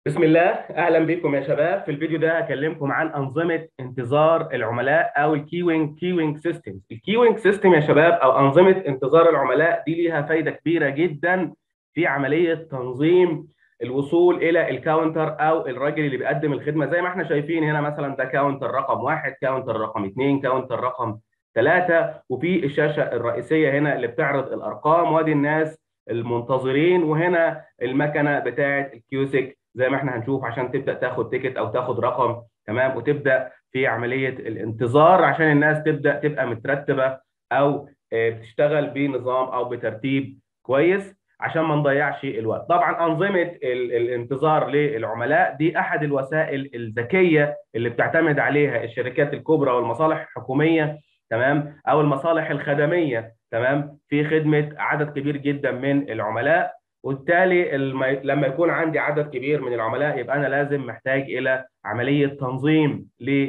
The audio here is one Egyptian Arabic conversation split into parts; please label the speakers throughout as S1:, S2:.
S1: بسم الله اهلا بكم يا شباب في الفيديو ده هكلمكم عن انظمه انتظار العملاء او الكيوينج كيوينج سيستم الكيوينج سيستم يا شباب او انظمه انتظار العملاء دي ليها فايده كبيره جدا في عمليه تنظيم الوصول الى الكاونتر او الراجل اللي بيقدم الخدمه زي ما احنا شايفين هنا مثلا ده كاونتر رقم واحد كاونتر رقم اثنين كاونتر رقم ثلاثه وفي الشاشه الرئيسيه هنا اللي بتعرض الارقام وادي الناس المنتظرين وهنا المكنه بتاعه الكيوسك زي ما احنا هنشوف عشان تبدا تاخد تيكت او تاخد رقم تمام وتبدا في عمليه الانتظار عشان الناس تبدا تبقى مترتبه او بتشتغل بنظام او بترتيب كويس عشان ما نضيعش الوقت طبعا انظمه الانتظار للعملاء دي احد الوسائل الذكيه اللي بتعتمد عليها الشركات الكبرى والمصالح الحكوميه تمام او المصالح الخدميه تمام في خدمه عدد كبير جدا من العملاء وبالتالي لما يكون عندي عدد كبير من العملاء يبقى انا لازم محتاج الى عمليه تنظيم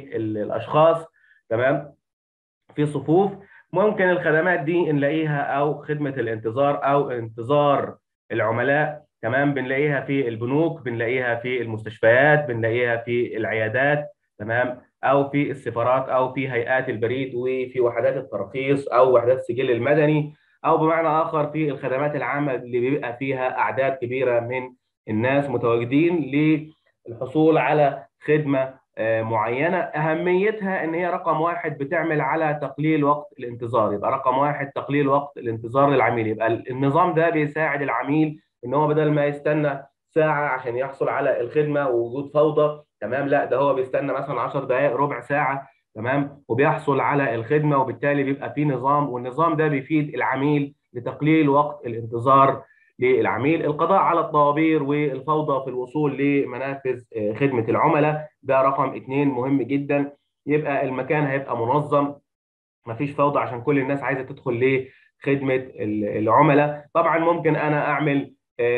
S1: للاشخاص تمام في صفوف ممكن الخدمات دي نلاقيها او خدمه الانتظار او انتظار العملاء تمام بنلاقيها في البنوك بنلاقيها في المستشفيات بنلاقيها في العيادات تمام او في السفارات او في هيئات البريد وفي وحدات الترخيص او وحدات السجل المدني او بمعنى اخر في الخدمات العامه اللي بيبقى فيها اعداد كبيره من الناس متواجدين للحصول على خدمه معينه اهميتها ان هي رقم واحد بتعمل على تقليل وقت الانتظار يبقى رقم واحد تقليل وقت الانتظار للعميل يبقى النظام ده بيساعد العميل ان هو بدل ما يستنى ساعه عشان يحصل على الخدمه ووجود فوضى تمام لا ده هو بيستنى مثلا 10 دقائق ربع ساعه تمام وبيحصل على الخدمه وبالتالي بيبقى في نظام والنظام ده بيفيد العميل لتقليل وقت الانتظار للعميل القضاء على الطوابير والفوضى في الوصول لمنافذ خدمه العملاء ده رقم اثنين مهم جدا يبقى المكان هيبقى منظم مفيش فوضى عشان كل الناس عايزه تدخل لخدمه العملاء طبعا ممكن انا اعمل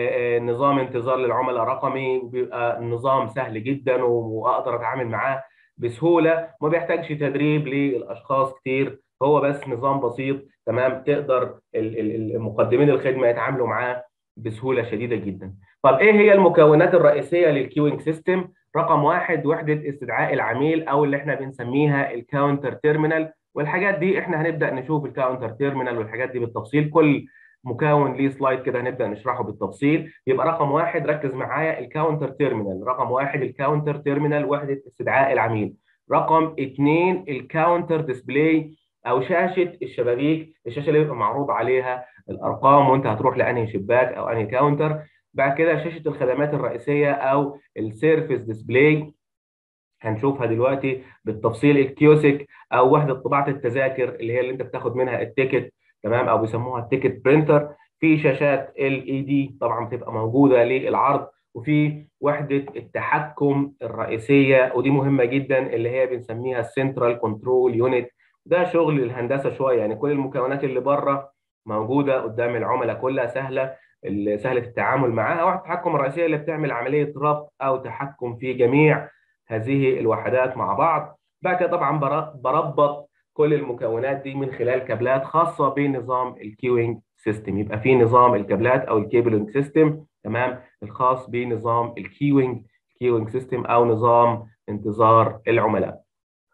S1: نظام انتظار للعملاء رقمي وبيبقى النظام سهل جدا واقدر اتعامل معاه بسهوله ما بيحتاجش تدريب للاشخاص كتير هو بس نظام بسيط تمام تقدر المقدمين الخدمه يتعاملوا معاه بسهوله شديده جدا. طب ايه هي المكونات الرئيسيه للكيوينج سيستم؟ رقم واحد وحده استدعاء العميل او اللي احنا بنسميها الكاونتر تيرمينال والحاجات دي احنا هنبدا نشوف الكاونتر تيرمينال والحاجات دي بالتفصيل كل مكون ليه سلايد كده هنبدا نشرحه بالتفصيل يبقى رقم واحد ركز معايا الكاونتر تيرمينال رقم واحد الكاونتر تيرمينال وحده استدعاء العميل رقم اثنين الكاونتر ديسبلاي او شاشه الشبابيك الشاشه اللي بيبقى معروض عليها الارقام وانت هتروح لانهي شباك او انهي كاونتر بعد كده شاشه الخدمات الرئيسيه او السيرفيس ديسبلاي هنشوفها دلوقتي بالتفصيل الكيوسك او وحده طباعه التذاكر اللي هي اللي انت بتاخد منها التيكت تمام او بيسموها التيكت برينتر في شاشات ال اي دي طبعا بتبقى موجوده للعرض وفي وحده التحكم الرئيسيه ودي مهمه جدا اللي هي بنسميها السنترال كنترول يونت ده شغل الهندسه شويه يعني كل المكونات اللي بره موجوده قدام العملاء كلها سهله سهله التعامل معاها وحده التحكم الرئيسيه اللي بتعمل عمليه ربط او تحكم في جميع هذه الوحدات مع بعض بعد كده طبعا بربط كل المكونات دي من خلال كابلات خاصه بنظام الكيوينج سيستم يبقى في نظام الكابلات او الكيبلنج سيستم تمام الخاص بنظام الكيوينج كيوينج سيستم او نظام انتظار العملاء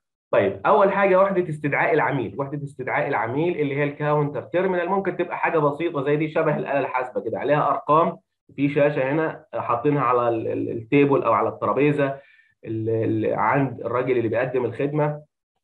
S1: طيب اول حاجه وحده استدعاء العميل وحده استدعاء العميل اللي هي الكاونتر تيرمينال ممكن تبقى حاجه بسيطه زي دي شبه الاله الحاسبه كده عليها ارقام في شاشه هنا حاطينها على التيبل او على الترابيزه اللي عند الراجل اللي بيقدم الخدمه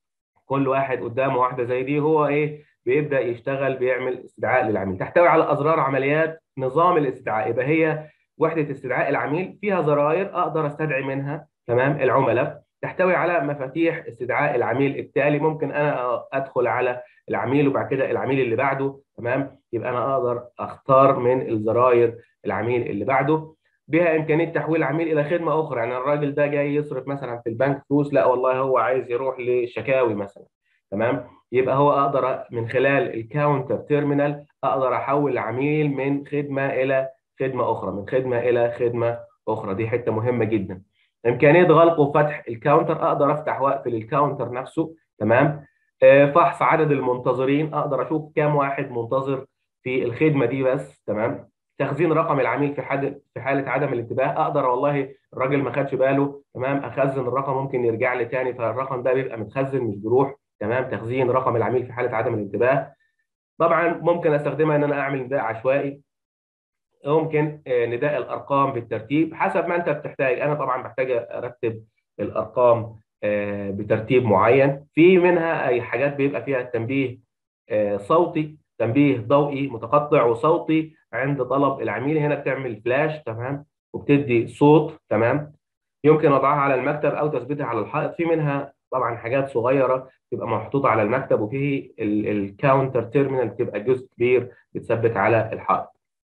S1: كل واحد قدامه واحده زي دي هو ايه بيبدا يشتغل بيعمل استدعاء للعميل تحتوي على ازرار عمليات نظام الاستدعاء يبقى هي وحده استدعاء العميل فيها زراير اقدر استدعي منها تمام العملاء تحتوي على مفاتيح استدعاء العميل التالي ممكن انا ادخل على العميل وبعد كده العميل اللي بعده تمام يبقى انا اقدر اختار من الزراير العميل اللي بعده بها امكانيه تحويل العميل الى خدمه اخرى يعني الراجل ده جاي يصرف مثلا في البنك فلوس لا والله هو عايز يروح للشكاوي مثلا تمام يبقى هو اقدر من خلال الكاونتر تيرمينال اقدر احول العميل من خدمه الى خدمه اخرى من خدمه الى خدمه اخرى دي حته مهمه جدا امكانيه غلق وفتح الكاونتر اقدر افتح واقفل الكاونتر نفسه تمام فحص عدد المنتظرين اقدر اشوف كام واحد منتظر في الخدمه دي بس تمام تخزين رقم العميل في حاله في حاله عدم الانتباه اقدر والله الراجل ما خدش باله تمام اخزن الرقم ممكن يرجع لي تاني فالرقم ده بيبقى متخزن مش بيروح تمام تخزين رقم العميل في حاله عدم الانتباه طبعا ممكن استخدمها ان انا اعمل نداء عشوائي ممكن نداء الارقام بالترتيب حسب ما انت بتحتاج انا طبعا بحتاج ارتب الارقام بترتيب معين في منها اي حاجات بيبقى فيها التنبيه صوتي تنبيه ضوئي متقطع وصوتي عند طلب العميل هنا بتعمل فلاش تمام وبتدي صوت تمام يمكن وضعها على المكتب او تثبيتها على الحائط في منها طبعا حاجات صغيره تبقى محطوطه على المكتب وفيه الكاونتر تيرمينال بتبقى جزء كبير بتثبت على الحائط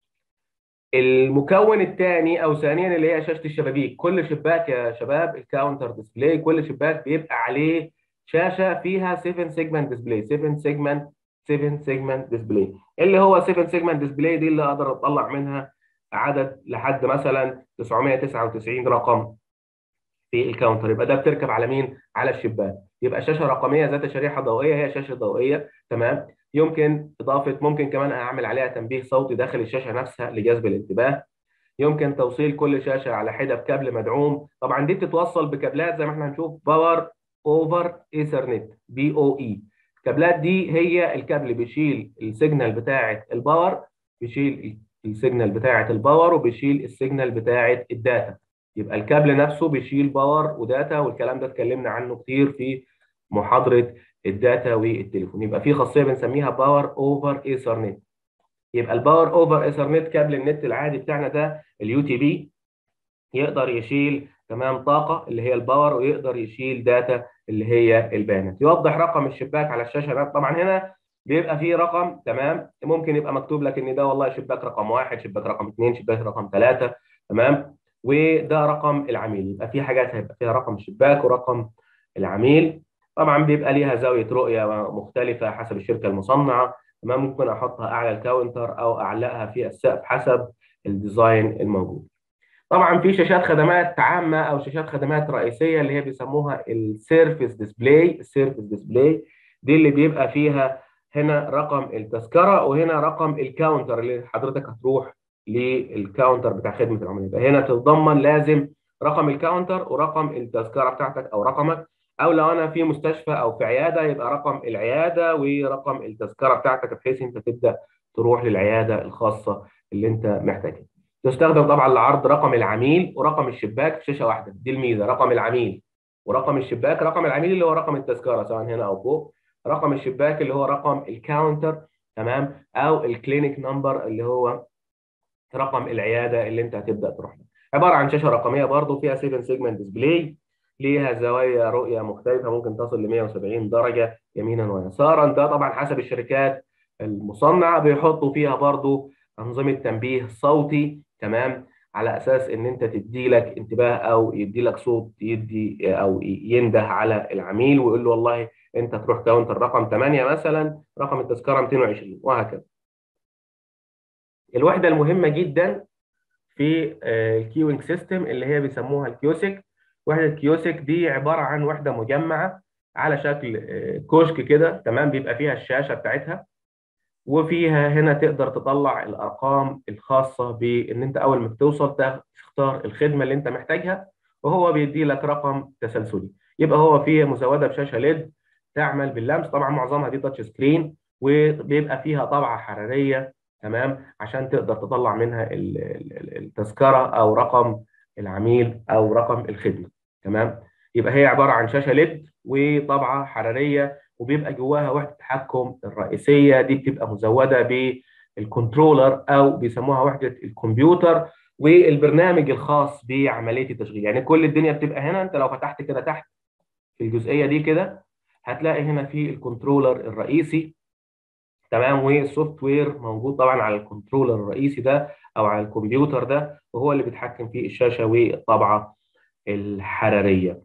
S1: المكون الثاني او ثانيا اللي هي شاشه الشبابيك كل شباك يا شباب الكاونتر ديسبلاي كل شباك بيبقى عليه شاشه فيها 7 سيجمنت ديسبلاي 7 سيجمنت 7 سيجمنت ديسبلاي اللي هو 7 سيجمنت ديسبلاي دي اللي اقدر اطلع منها عدد لحد مثلا 999 رقم في الكاونتر يبقى ده بتركب على مين؟ على الشباك يبقى شاشه رقميه ذات شريحه ضوئيه هي شاشه ضوئيه تمام يمكن اضافه ممكن كمان اعمل عليها تنبيه صوتي داخل الشاشه نفسها لجذب الانتباه يمكن توصيل كل شاشه على حده بكابل مدعوم طبعا دي بتتوصل بكابلات زي ما احنا هنشوف باور اوفر ايثرنت بي او اي الكابلات دي هي الكابل بيشيل السيجنال بتاعه الباور بيشيل السيجنال بتاعه الباور وبيشيل السيجنال بتاعه الداتا يبقى الكابل نفسه بيشيل باور وداتا والكلام ده اتكلمنا عنه كتير في محاضره الداتا والتليفون يبقى في خاصيه بنسميها باور اوفر ايثرنت يبقى الباور اوفر ايثرنت كابل النت العادي بتاعنا ده اليو تي بي يقدر يشيل تمام طاقه اللي هي الباور ويقدر يشيل داتا اللي هي البيانات يوضح رقم الشباك على الشاشه طبعا هنا بيبقى فيه رقم تمام ممكن يبقى مكتوب لك ان ده والله شباك رقم واحد شباك رقم اثنين شباك رقم ثلاثه تمام وده رقم العميل يبقى في حاجات هيبقى فيها رقم الشباك ورقم العميل طبعا بيبقى ليها زاويه رؤيه مختلفه حسب الشركه المصنعه تمام ممكن احطها اعلى الكاونتر او اعلقها في السقف حسب الديزاين الموجود طبعا في شاشات خدمات عامه او شاشات خدمات رئيسيه اللي هي بيسموها السيرفيس ديسبلاي السيرفيس ديسبلاي دي اللي بيبقى فيها هنا رقم التذكره وهنا رقم الكاونتر اللي حضرتك هتروح للكاونتر بتاع خدمه العملاء يبقى هنا تتضمن لازم رقم الكاونتر ورقم التذكره بتاعتك او رقمك او لو انا في مستشفى او في عياده يبقى رقم العياده ورقم التذكره بتاعتك بحيث انت تبدا تروح للعياده الخاصه اللي انت محتاجها. تستخدم طبعا لعرض رقم العميل ورقم الشباك في شاشه واحده دي الميزه رقم العميل ورقم الشباك رقم العميل اللي هو رقم التذكره سواء هنا او فوق رقم الشباك اللي هو رقم الكاونتر تمام او الكلينيك نمبر اللي هو رقم العياده اللي انت هتبدا تروح لها عباره عن شاشه رقميه برضو فيها 7 سيجمنت ديسبلاي ليها زوايا رؤيه مختلفه ممكن تصل ل 170 درجه يمينا ويسارا ده طبعا حسب الشركات المصنعه بيحطوا فيها برضو انظمه تنبيه صوتي تمام على اساس ان انت تدي لك انتباه او يدي لك صوت يدي او ينده على العميل ويقول له والله انت تروح كاونتر رقم 8 مثلا رقم التذكره 220 وهكذا. الوحده المهمه جدا في الكيوينج سيستم اللي هي بيسموها الكيوسك وحده كيوسك دي عباره عن وحده مجمعه على شكل كشك كده تمام بيبقى فيها الشاشه بتاعتها وفيها هنا تقدر تطلع الارقام الخاصه بان انت اول ما بتوصل تختار الخدمه اللي انت محتاجها وهو بيدي لك رقم تسلسلي يبقى هو فيه مزوده بشاشه ليد تعمل باللمس طبعا معظمها دي تاتش سكرين وبيبقى فيها طبعه حراريه تمام عشان تقدر تطلع منها التذكره او رقم العميل او رقم الخدمه تمام يبقى هي عباره عن شاشه ليد وطبعه حراريه وبيبقى جواها وحده التحكم الرئيسيه دي بتبقى مزوده بالكنترولر او بيسموها وحده الكمبيوتر والبرنامج الخاص بعمليه التشغيل يعني كل الدنيا بتبقى هنا انت لو فتحت كده تحت في الجزئيه دي كده هتلاقي هنا في الكنترولر الرئيسي تمام والسوفت وير موجود طبعا على الكنترولر الرئيسي ده او على الكمبيوتر ده وهو اللي بيتحكم في الشاشه والطبعه الحراريه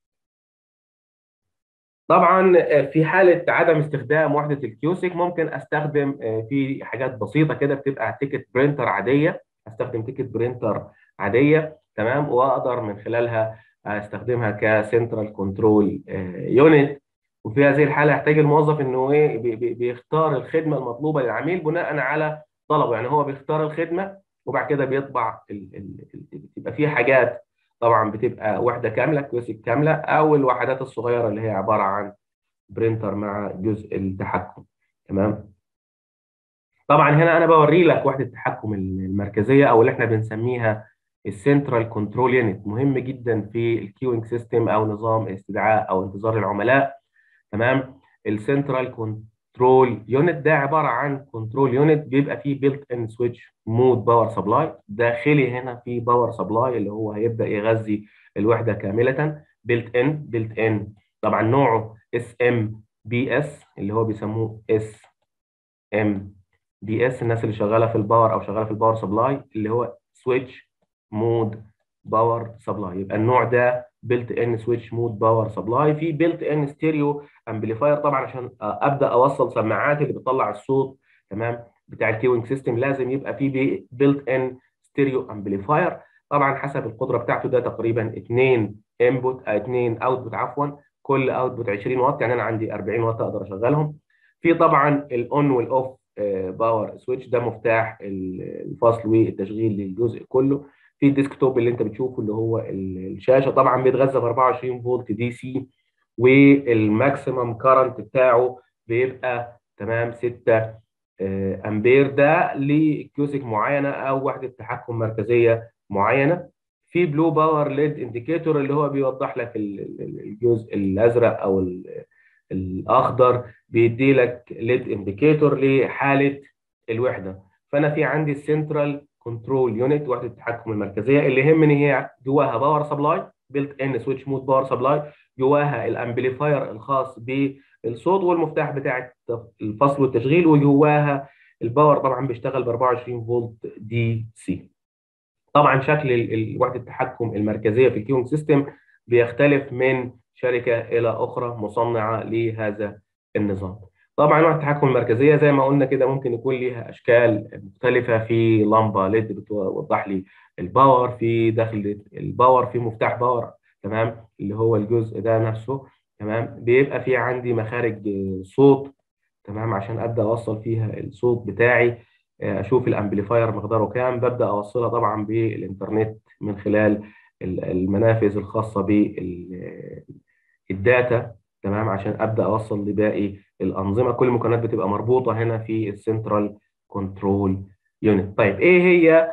S1: طبعا في حاله عدم استخدام وحده الكيوسك ممكن استخدم في حاجات بسيطه كده بتبقى تيكت برينتر عاديه استخدم تيكت برينتر عاديه تمام واقدر من خلالها استخدمها كسنترال كنترول يونت وفي هذه الحاله يحتاج الموظف انه ايه بيختار الخدمه المطلوبه للعميل بناء على طلبه يعني هو بيختار الخدمه وبعد كده بيطبع بتبقى فيه حاجات طبعا بتبقى وحده كامله كيوسك كامله او الوحدات الصغيره اللي هي عباره عن برينتر مع جزء التحكم تمام طبعا هنا انا بوري لك وحده التحكم المركزيه او اللي احنا بنسميها السنترال كنترول يونت مهم جدا في الكيوينج سيستم او نظام استدعاء او انتظار العملاء تمام السنترال كنترول يونت ده عباره عن كنترول يونت بيبقى فيه بيلت ان سويتش مود باور سبلاي داخلي هنا في باور سبلاي اللي هو هيبدا يغذي الوحده كامله بيلت ان بيلت ان طبعا نوعه اس ام بي اس اللي هو بيسموه اس ام بي اس الناس اللي شغاله في الباور او شغاله في الباور سبلاي اللي هو سويتش مود باور سبلاي يبقى النوع ده بيلت ان سويتش مود باور سبلاي في بيلت ان ستيريو امبليفاير طبعا عشان ابدا اوصل سماعات اللي بتطلع الصوت تمام بتاع الكيوينج سيستم لازم يبقى في بيلت ان ستيريو امبليفاير طبعا حسب القدره بتاعته ده تقريبا 2 انبوت 2 اوتبوت عفوا كل اوتبوت 20 واط يعني انا عندي 40 واط اقدر اشغلهم في طبعا الاون والاوف باور سويتش ده مفتاح الفصل والتشغيل للجزء كله في الديسكتوب اللي انت بتشوفه اللي هو الشاشه طبعا بيتغذى ب 24 فولت دي سي والماكسيمم كارنت بتاعه بيبقى تمام 6 امبير ده لكيوسك معينه او وحده تحكم مركزيه معينه في بلو باور ليد انديكيتور اللي هو بيوضح لك الجزء الازرق او الاخضر بيدي لك ليد انديكيتور لحاله الوحده فانا في عندي السنترال كنترول يونت وحده التحكم المركزيه اللي يهمني هي جواها باور سبلاي بيلت ان سويتش مود باور سبلاي جواها الامبليفاير الخاص بالصوت والمفتاح بتاع الفصل والتشغيل وجواها الباور طبعا بيشتغل ب 24 فولت دي سي طبعا شكل وحده التحكم المركزيه في الكيونج سيستم بيختلف من شركه الى اخرى مصنعه لهذا النظام طبعا وحده التحكم المركزيه زي ما قلنا كده ممكن يكون ليها اشكال مختلفه في لمبه ليد بتوضح لي الباور في داخل الباور في مفتاح باور تمام اللي هو الجزء ده نفسه تمام بيبقى في عندي مخارج صوت تمام عشان ابدا اوصل فيها الصوت بتاعي اشوف الامبليفاير مقداره كام ببدا اوصلها طبعا بالانترنت من خلال المنافذ الخاصه بالداتا تمام عشان ابدا اوصل لباقي الانظمه كل المكونات بتبقى مربوطه هنا في السنترال كنترول يونت طيب ايه هي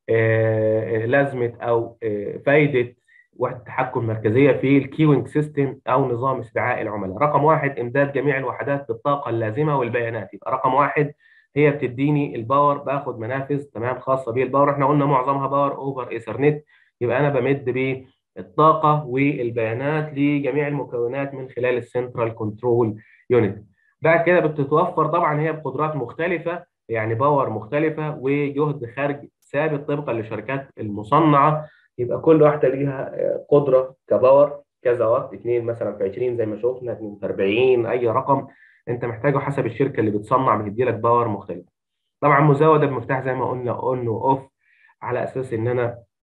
S1: آه لازمه او آه فائده وحده التحكم المركزيه في الكيوينج سيستم او نظام استدعاء العملاء رقم واحد امداد جميع الوحدات بالطاقه اللازمه والبيانات يبقى رقم واحد هي بتديني الباور باخد منافذ تمام خاصه بالباور احنا قلنا معظمها باور اوفر ايثرنت يبقى انا بمد بالطاقه والبيانات لجميع المكونات من خلال السنترال كنترول يونت بعد كده بتتوفر طبعا هي بقدرات مختلفه يعني باور مختلفه وجهد خارج ثابت طبقا للشركات المصنعه يبقى كل واحده ليها قدره كباور كذا وات اثنين مثلا في 20 زي ما شفنا 2 في 40 اي رقم انت محتاجه حسب الشركه اللي بتصنع بتدي لك باور مختلف طبعا مزوده بمفتاح زي ما قلنا اون واوف على اساس ان انا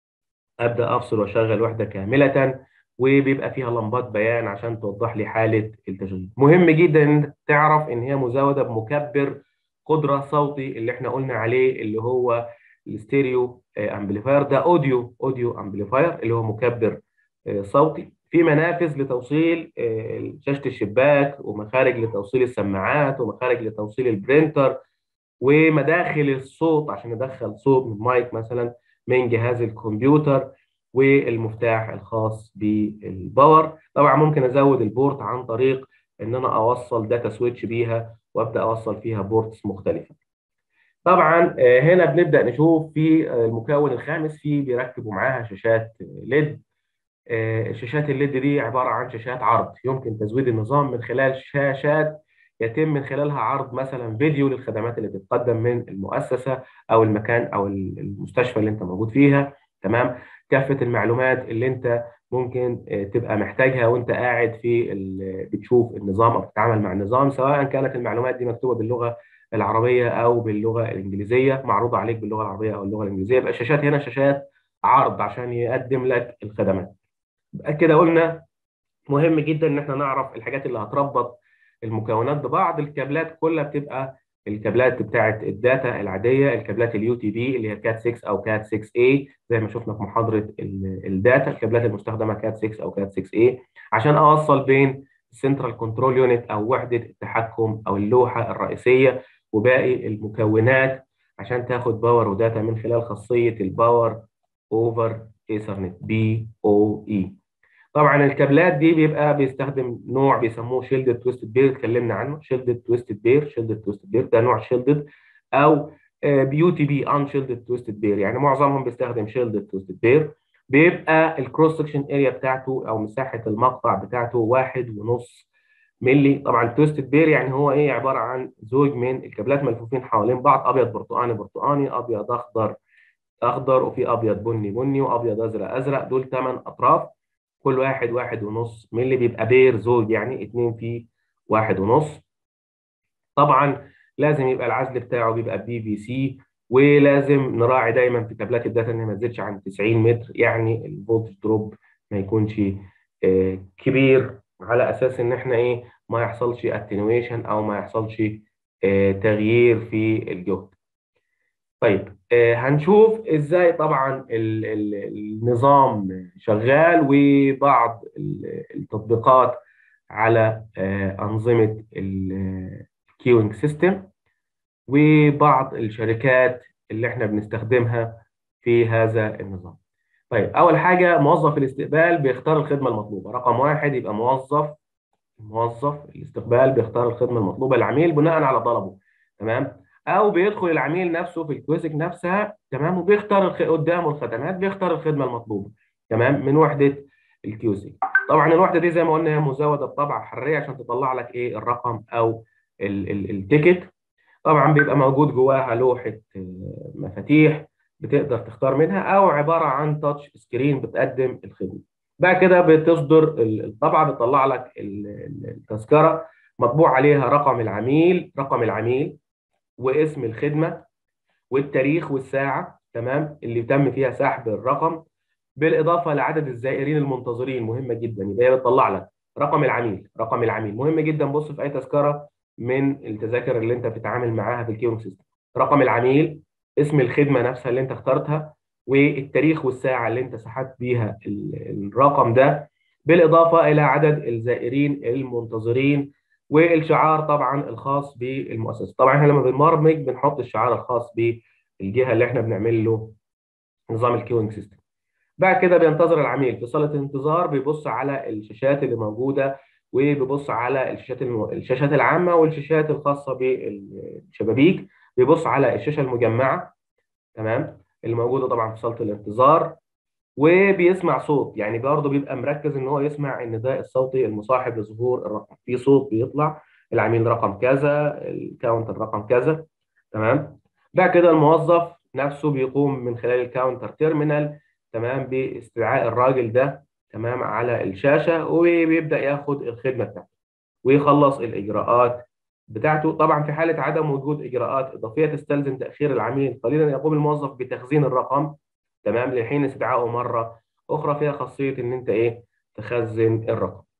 S1: ابدا افصل واشغل وحده كامله وبيبقى فيها لمبات بيان عشان توضح لي حاله التشغيل مهم جدا ان تعرف ان هي مزوده بمكبر قدره صوتي اللي احنا قلنا عليه اللي هو الستيريو امبليفاير ده اوديو اوديو امبليفاير اللي هو مكبر صوتي في منافذ لتوصيل شاشه الشباك ومخارج لتوصيل السماعات ومخارج لتوصيل البرينتر ومداخل الصوت عشان ادخل صوت من مايك مثلا من جهاز الكمبيوتر والمفتاح الخاص بالباور طبعا ممكن ازود البورت عن طريق ان انا اوصل داتا سويتش بيها وابدا اوصل فيها بورتس مختلفه طبعا هنا بنبدا نشوف في المكون الخامس في بيركبوا معاها شاشات ليد شاشات الليد دي عباره عن شاشات عرض يمكن تزويد النظام من خلال شاشات يتم من خلالها عرض مثلا فيديو للخدمات اللي بتقدم من المؤسسه او المكان او المستشفى اللي انت موجود فيها تمام كافه المعلومات اللي انت ممكن تبقى محتاجها وانت قاعد في بتشوف النظام او بتتعامل مع النظام سواء كانت المعلومات دي مكتوبه باللغه العربيه او باللغه الانجليزيه معروضه عليك باللغه العربيه او اللغه الانجليزيه يبقى الشاشات هنا شاشات عرض عشان يقدم لك الخدمات كده قلنا مهم جدا ان احنا نعرف الحاجات اللي هتربط المكونات ببعض الكابلات كلها بتبقى الكابلات بتاعه الداتا العاديه الكابلات اليو تي بي اللي هي كات 6 او كات 6 a زي ما شفنا في محاضره الداتا الكابلات المستخدمه كات 6 او كات 6 a عشان اوصل بين السنترال كنترول يونت او وحده التحكم او اللوحه الرئيسيه وباقي المكونات عشان تاخد باور وداتا من خلال خاصيه الباور اوفر ايثرنت بي او اي طبعا الكابلات دي بيبقى بيستخدم نوع بيسموه شيلدد تويستد بير اتكلمنا عنه شيلدد تويستد بير شيلدد تويستد بير ده نوع شيلدد او بيو تي بي ان شيلدد تويستد بير يعني معظمهم بيستخدم شيلدد تويستد بير بيبقى الكروس سكشن اريا بتاعته او مساحه المقطع بتاعته واحد ونص ملي طبعا تويستد بير يعني هو ايه عباره عن زوج من الكابلات ملفوفين حوالين بعض ابيض برتقاني برتقاني ابيض اخضر اخضر وفي ابيض بني بني وابيض ازرق ازرق دول ثمان اطراف كل واحد واحد ونص ملي بيبقى بير زوج يعني اتنين في واحد ونص طبعا لازم يبقى العزل بتاعه بيبقى بي في سي ولازم نراعي دايما في كابلات الداتا ان ما تزيدش عن 90 متر يعني الفولت دروب ما يكونش آه كبير على اساس ان احنا ايه ما يحصلش اتنويشن او ما يحصلش آه تغيير في الجهد طيب آه هنشوف ازاي طبعا ال ال النظام شغال وبعض التطبيقات على آه انظمه الكيوينج سيستم وبعض الشركات اللي احنا بنستخدمها في هذا النظام. طيب اول حاجه موظف الاستقبال بيختار الخدمه المطلوبه، رقم واحد يبقى موظف موظف الاستقبال بيختار الخدمه المطلوبه للعميل بناء على طلبه تمام؟ او بيدخل العميل نفسه في الكويزك نفسها تمام وبيختار الخ... قدامه الخدمات بيختار الخدمه المطلوبه تمام من وحده الكيوزك طبعا الوحده دي زي ما قلنا هي مزوده بطبعه حراريه عشان تطلع لك ايه الرقم او ال... ال... التيكت طبعا بيبقى موجود جواها لوحه مفاتيح بتقدر تختار منها او عباره عن تاتش سكرين بتقدم الخدمه بعد كده بتصدر الطبعه بتطلع لك التذكره مطبوع عليها رقم العميل رقم العميل واسم الخدمه والتاريخ والساعه تمام اللي تم فيها سحب الرقم بالاضافه لعدد الزائرين المنتظرين مهمه جدا يبقى هي بتطلع لك رقم العميل رقم العميل مهم جدا بص في اي تذكره من التذاكر اللي انت بتتعامل معاها في الكيونج سيستم رقم العميل اسم الخدمه نفسها اللي انت اخترتها والتاريخ والساعه اللي انت سحبت بيها الرقم ده بالاضافه الى عدد الزائرين المنتظرين والشعار طبعا الخاص بالمؤسسه طبعا احنا لما بنبرمج بنحط الشعار الخاص بالجهه اللي احنا بنعمل له نظام الكيوينج سيستم بعد كده بينتظر العميل في صاله الانتظار بيبص على الشاشات اللي موجوده وبيبص على الشاشات الم... الشاشات العامه والشاشات الخاصه بالشبابيك بيبص على الشاشه المجمعه تمام اللي موجوده طبعا في صاله الانتظار وبيسمع صوت يعني برضه بيبقى مركز ان هو يسمع النداء الصوتي المصاحب لظهور الرقم في صوت بيطلع العميل رقم كذا الكاونتر رقم كذا تمام بعد كده الموظف نفسه بيقوم من خلال الكاونتر تيرمينال تمام باستدعاء الراجل ده تمام على الشاشه وبيبدا ياخد الخدمه بتاعته ويخلص الاجراءات بتاعته طبعا في حاله عدم وجود اجراءات اضافيه تستلزم تاخير العميل قليلا يقوم الموظف بتخزين الرقم تمام لحين استدعائه مره اخرى فيها خاصيه ان انت ايه تخزن الرقم